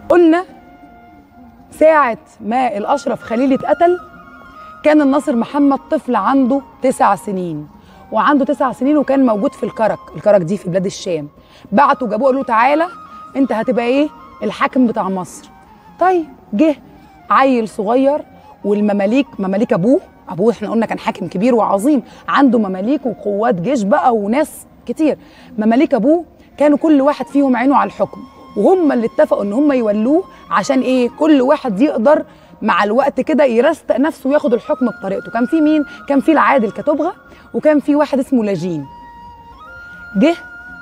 قلنا ساعة ما الأشرف خليل اتقتل كان الناصر محمد طفل عنده تسع سنين وعنده تسع سنين وكان موجود في الكرك الكرك دي في بلاد الشام بعتوا جابوه قالوا له تعالى انت هتبقى ايه الحاكم بتاع مصر طيب جه عيل صغير والمماليك مماليك ابوه ابوه احنا قلنا كان حاكم كبير وعظيم عنده مماليك وقوات جيش بقى وناس كتير مماليك ابوه كانوا كل واحد فيهم عينه على الحكم وهم اللي اتفقوا ان هم يولوه عشان ايه كل واحد يقدر مع الوقت كده يرستق نفسه وياخد الحكم بطريقته كان في مين كان في العادل كتبغة وكان في واحد اسمه لاجين جه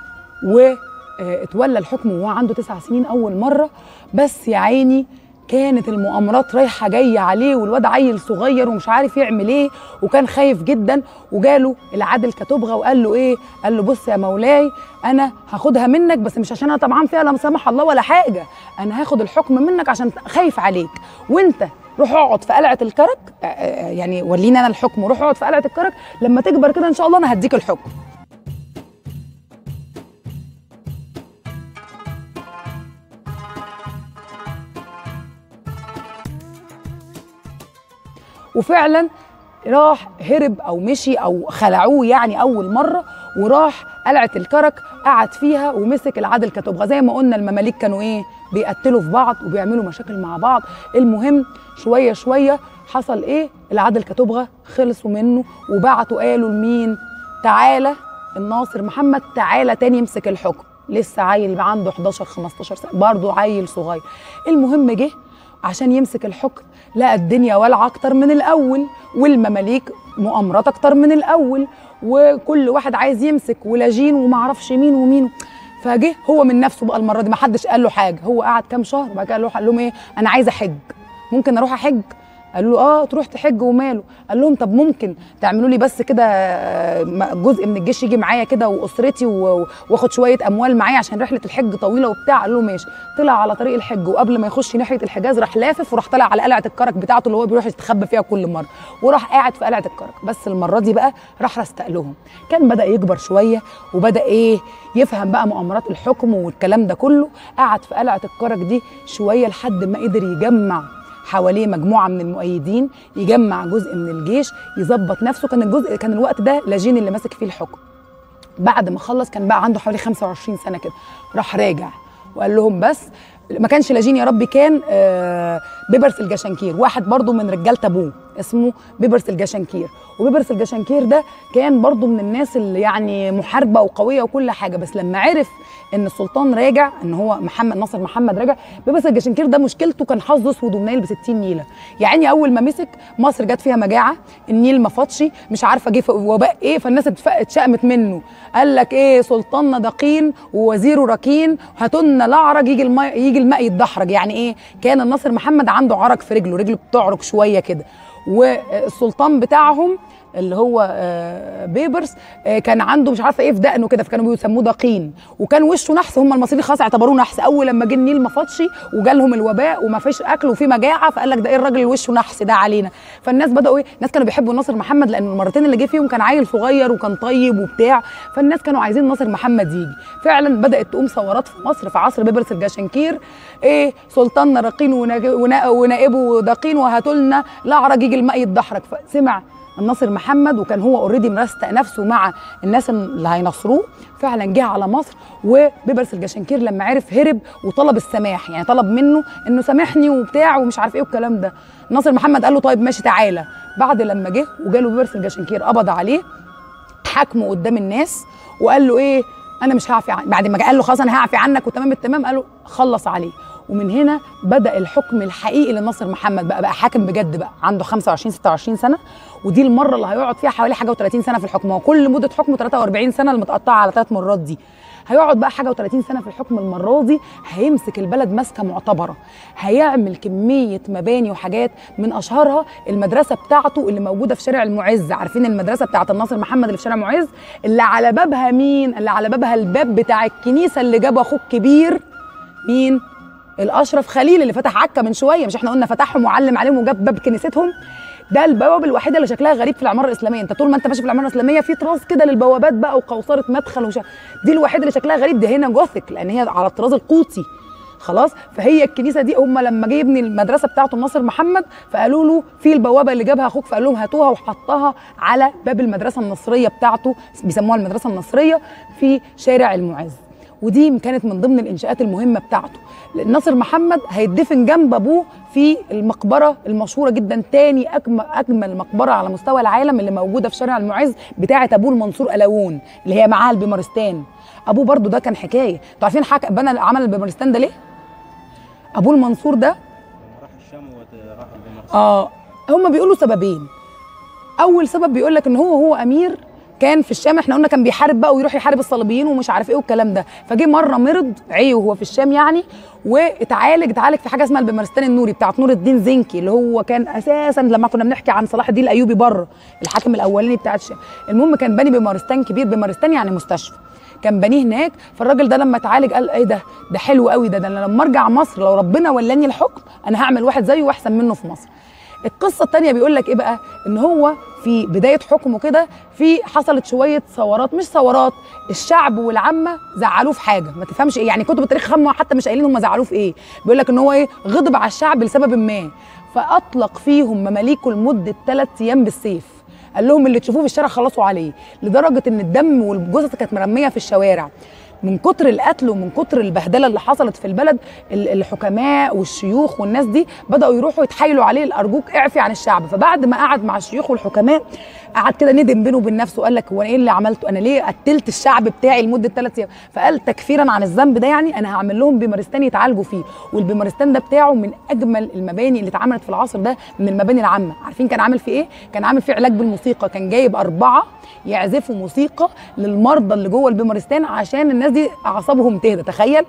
واتولى الحكم وهو عنده تسع سنين اول مره بس يا عيني كانت المؤامرات رايحه جايه عليه والواد عيل صغير ومش عارف يعمل ايه وكان خايف جدا وجاله العادل كتبغه وقال له ايه قال له بص يا مولاي انا هاخدها منك بس مش عشان انا طمعان فيها لا سمح الله ولا حاجه انا هاخد الحكم منك عشان خايف عليك وانت روح اقعد في قلعه الكرك آه، آه، يعني ولينا انا الحكم وروح اقعد في قلعه الكرك لما تكبر كده ان شاء الله انا هديك الحكم وفعلا راح هرب او مشي او خلعوه يعني اول مره وراح قلعه الكرك قعد فيها ومسك العادل كتبغه زي ما قلنا المماليك كانوا ايه بيقتلوا في بعض وبيعملوا مشاكل مع بعض المهم شويه شويه حصل ايه العادل كتبغه خلصوا منه وبعتوا قالوا لمين تعالى الناصر محمد تعالى تاني يمسك الحكم لسه عيل عنده 11 15 سنه برضه عيل صغير المهم جه عشان يمسك الحكم لقى الدنيا والعه اكتر من الاول والمماليك مؤامرات اكتر من الاول وكل واحد عايز يمسك ولاجين ومعرفش مين ومين فجه هو من نفسه بقى المره دي ما حدش قال له حاجه هو قعد كام شهر وبعد كده قال له- قال لهم ايه انا عايز احج ممكن اروح احج قالوا له اه تروح تحج وماله قال لهم طب ممكن تعملوا لي بس كده آه، م- جزء من الجيش يجي معايا كده واسرتي و- واخد شويه اموال معايا عشان رحله الحج طويله وبتاع قال له ماشي طلع على طريق الحج وقبل ما يخش ناحيه الحجاز راح لافف وراح طالع على قلعه الكرك بتاعته اللي هو بيروح يستخبى فيها كل مره وراح قاعد في قلعه الكرك بس المره دي بقى راح رستق لهم كان بدا يكبر شويه وبدا ايه يفهم بقى مؤامرات الحكم والكلام ده كله قعد في قلعه الكرك دي شويه لحد ما قدر يجمع حواليه مجموعه من المؤيدين يجمع جزء من الجيش يظبط نفسه كان الجزء كان الوقت ده لاجين اللي ماسك فيه الحكم بعد ما خلص كان بقى عنده حوالي 25 سنه كده راح راجع وقال لهم بس ما كانش لاجين يا ربي كان آه، بيبرس الجشنكير واحد برضو من رجاله ابوه اسمه بيبرس الجشنكير وبيبرس الجشنكير ده كان برضو من الناس اللي يعني محاربه وقويه وكل حاجه بس لما عرف ان السلطان راجع ان هو محمد ناصر محمد راجع بيبرس الجشنكير ده مشكلته كان حظه اسود ومنيل ب 60 نيله يعني اول ما مسك مصر جت فيها مجاعه النيل ما فاضش مش عارفه جه في وباء ايه فالناس اتف- اتشقمت منه قال لك ايه سلطاننا دقين ووزيره ركين هاتولنا الاعرج يجي الماء يجي الماء يتدحرج يعني ايه كان الناصر محمد عنده عرج في رجله رجله بتعرج شويه كده والسلطان بتاعهم اللي هو آه، بيبرس آه، كان عنده مش عارفه ايه في دقنه كده فكانوا بيسموه دقين وكان وشه نحس هم المصريين خلاص اعتبروه نحس اول لما جه النيل ما فاضش وجالهم الوباء وما فيش اكل وفي مجاعه فقال لك ده ايه الراجل اللي وشه نحس ده علينا فالناس بداوا ايه الناس كانوا بيحبوا ناصر محمد لان المرتين اللي جه فيهم كان عيل صغير وكان طيب وبتاع فالناس كانوا عايزين ناصر محمد يجي فعلا بدات تقوم ثورات في مصر في عصر بيبرس الجشنكير ايه سلطاننا رقين ونا- ونا- ونائبه دقين وهاتولنا الاعرج يجي الماء يتدحرج فسمع الناصر محمد وكان هو اوريدي مرستق نفسه مع الناس اللي هينصروه فعلا جه على مصر وبيبرس الجشنكير لما عرف هرب وطلب السماح يعني طلب منه انه سامحني وبتاع ومش عارف ايه والكلام ده ناصر محمد قال له طيب ماشي تعالى بعد لما جه وجاله بيبرس الجشنكير قبض عليه حاكمه قدام الناس وقال له ايه انا مش هعفي عن... بعد ما قال له خلاص انا هعفي عنك وتمام التمام قال له خلص عليه ومن هنا بدا الحكم الحقيقي لناصر محمد بقى بقى حاكم بجد بقى عنده 25 26 سنه ودي المره اللي هيقعد فيها حوالي حاجه و30 سنه في الحكم هو كل مده حكمه 43 سنه المتقطعه على ثلاث مرات دي هيقعد بقى حاجه و30 سنه في الحكم المره دي هيمسك البلد ماسكه معتبره هيعمل كميه مباني وحاجات من اشهرها المدرسه بتاعته اللي موجوده في شارع المعز عارفين المدرسه بتاعه الناصر محمد اللي في شارع معز اللي على بابها مين اللي على بابها الباب بتاع الكنيسه اللي جابه اخوه الكبير مين الاشرف خليل اللي فتح عكا من شويه مش احنا قلنا فتحهم وعلم عليهم وجاب باب كنيستهم ده البوابه الوحيده اللي شكلها غريب في العماره الاسلاميه انت طول ما انت ماشي في العماره الاسلاميه في طراز كده للبوابات بقى وقوصره مدخل ومش عارف- دي الوحيده اللي شكلها غريب ده هنا جوثيك لان هي على الطراز القوطي خلاص فهي الكنيسه دي هم لما جه يبني المدرسه بتاعته ناصر محمد فقالوا له في البوابه اللي جابها اخوك فقال لهم هاتوها وحطها على باب المدرسه النصريه بتاعته بيسموها المدرسه النصريه في شارع المعز ودي كانت من ضمن الانشاءات المهمه بتاعته ناصر محمد هيدفن جنب ابوه في المقبره المشهوره جدا تاني اجمل اجمل مقبره على مستوى العالم اللي موجوده في شارع المعز بتاعه ابوه المنصور الاوون اللي هي معاها البيمارستان ابوه برضو ده كان حكايه انتوا عارفين حك... بنى عمل البيمارستان ده ليه ابوه المنصور ده راح الشام وراح الدمشق اه هم بيقولوا سببين اول سبب بيقول لك ان هو هو امير كان في الشام احنا قلنا كان بيحارب بقى ويروح يحارب الصليبيين ومش عارف ايه والكلام ده فجه مره مرض عيه وهو في الشام يعني واتعالج اتعالج في حاجه اسمها البمارستان النوري بتاعت نور الدين زنكي اللي هو كان اساسا لما كنا بنحكي عن صلاح الدين الايوبي بره الحاكم الاولاني بتاع الشام المهم كان بني بمارستان كبير بمارستان يعني مستشفى كان بنيه هناك فالراجل ده لما اتعالج قال ايه ده ده حلو قوي ده ده انا لما ارجع مصر لو ربنا ولاني الحكم انا هعمل واحد زيه واحسن منه في مصر القصه الثانيه بيقول لك ايه بقى ان هو في بدايه حكمه كده في حصلت شويه ثورات مش ثورات الشعب والعامه زعلوه في حاجه ما تفهمش ايه يعني كتب التاريخ هم حتى مش قايلين هم زعلوه في ايه بيقول لك ان هو ايه غضب على الشعب لسبب ما فاطلق فيهم مماليكه لمده ثلاث ايام بالسيف قال لهم اللي تشوفوه في الشارع خلصوا عليه لدرجه ان الدم والجثث كانت مرميه في الشوارع من كتر القتل ومن كتر البهدله اللي حصلت في البلد ال- الحكماء والشيوخ والناس دي بداوا يروحوا يتحايلوا عليه الارجوك اعفي عن الشعب فبعد ما قعد مع الشيوخ والحكماء قعد كده ندم بينه وبين نفسه قال لك هو انا ايه اللي عملته انا ليه قتلت الشعب بتاعي لمده ثلاث ايام فقال تكفيرا عن الذنب ده يعني انا هعمل لهم بيمارستان يتعالجوا فيه والبيمارستان ده بتاعه من اجمل المباني اللي اتعملت في العصر ده من المباني العامه عارفين كان عامل فيه ايه كان عامل فيه علاج بالموسيقى كان جايب اربعه يعزفوا موسيقى للمرضى اللي جوه البيمارستان عشان الناس دي اعصابهم تهدى تخيل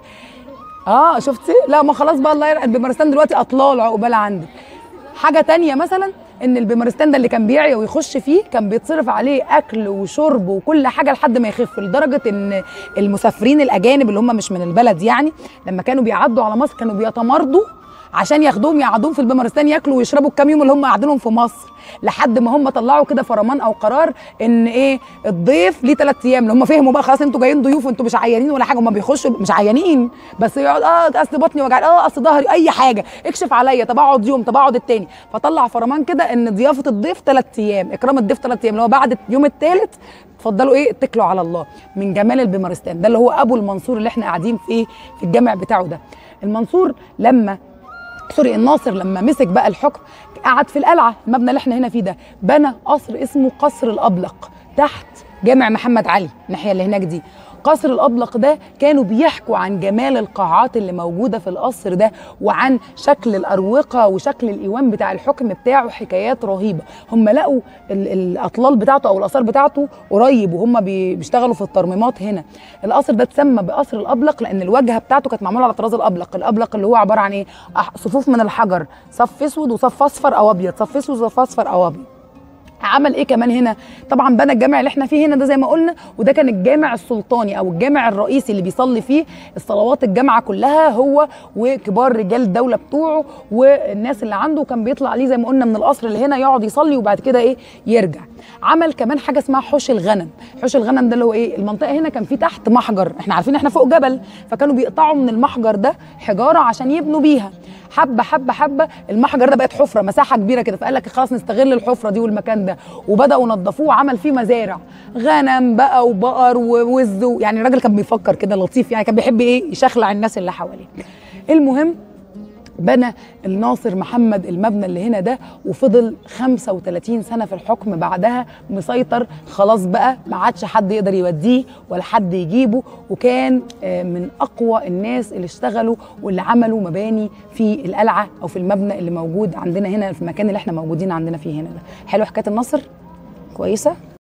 اه شفتي لا ما خلاص بقى الله يرحم البيمارستان دلوقتي اطلال عقبال عندك حاجه تانية مثلا ان البيمارستان ده اللي كان بيعيا ويخش فيه كان بيتصرف عليه اكل وشرب وكل حاجه لحد ما يخف لدرجه ان المسافرين الاجانب اللي هم مش من البلد يعني لما كانوا بيعدوا على مصر كانوا بيتمرضوا عشان ياخدوهم يقعدوهم في البيمارستان ياكلوا ويشربوا الكام يوم اللي هم قاعدينهم في مصر لحد ما هم طلعوا كده فرمان او قرار ان ايه الضيف ليه ثلاث ايام اللي هم فهموا بقى خلاص انتوا جايين ضيوف وانتوا مش عيانين ولا حاجه هم بيخشوا مش عيانين بس يقعد اه اصل بطني وجعان اه اصل ظهري اي حاجه اكشف عليا طب اقعد يوم طب اقعد التاني فطلع فرمان كده ان ضيافه الضيف ثلاث ايام اكرام الضيف ثلاث ايام اللي هو بعد اليوم الثالث اتفضلوا ايه اتكلوا على الله من جمال البيمارستان ده اللي هو ابو المنصور اللي احنا قاعدين في ايه في الجامع بتاعه ده المنصور لما سوري الناصر لما مسك بقى الحكم قعد في القلعه المبنى اللي احنا هنا فيه ده بنى قصر اسمه قصر الابلق تحت جامع محمد علي الناحيه اللي هناك دي قصر الابلق ده كانوا بيحكوا عن جمال القاعات اللي موجوده في القصر ده وعن شكل الاروقه وشكل الايوان بتاع الحكم بتاعه حكايات رهيبه هم لقوا ال- الاطلال بتاعته او الاثار بتاعته قريب وهم بي- بيشتغلوا في الترميمات هنا القصر ده اتسمى بقصر الابلق لان الواجهه بتاعته كانت معموله على طراز الابلق الابلق اللي هو عباره عن ايه أح- صفوف من الحجر صف اسود وصف اصفر او ابيض صف اسود وصف اصفر او ابيض عمل ايه كمان هنا طبعا بنى الجامع اللي احنا فيه هنا ده زي ما قلنا وده كان الجامع السلطاني او الجامع الرئيسي اللي بيصلي فيه الصلوات الجامعه كلها هو وكبار رجال الدوله بتوعه والناس اللي عنده كان بيطلع عليه زي ما قلنا من القصر اللي هنا يقعد يصلي وبعد كده ايه يرجع عمل كمان حاجه اسمها حوش الغنم حوش الغنم ده اللي هو ايه المنطقه هنا كان في تحت محجر احنا عارفين احنا فوق جبل فكانوا بيقطعوا من المحجر ده حجاره عشان يبنوا بيها حبه حبه حبه المحجر ده بقت حفره مساحه كبيره كده فقال لك خلاص نستغل الحفره دي والمكان ده وبداوا نظفوه وعمل فيه مزارع غنم بقى وبقر ووز و- يعني الراجل كان بيفكر كده لطيف يعني كان بيحب ايه يشخلع الناس اللي حواليه المهم بنى الناصر محمد المبنى اللي هنا ده وفضل 35 سنه في الحكم بعدها مسيطر خلاص بقى ما عادش حد يقدر يوديه ولا حد يجيبه وكان آه، من اقوى الناس اللي اشتغلوا واللي عملوا مباني في القلعه او في المبنى اللي موجود عندنا هنا في المكان اللي احنا موجودين عندنا فيه هنا ده حلو حكايه النصر كويسه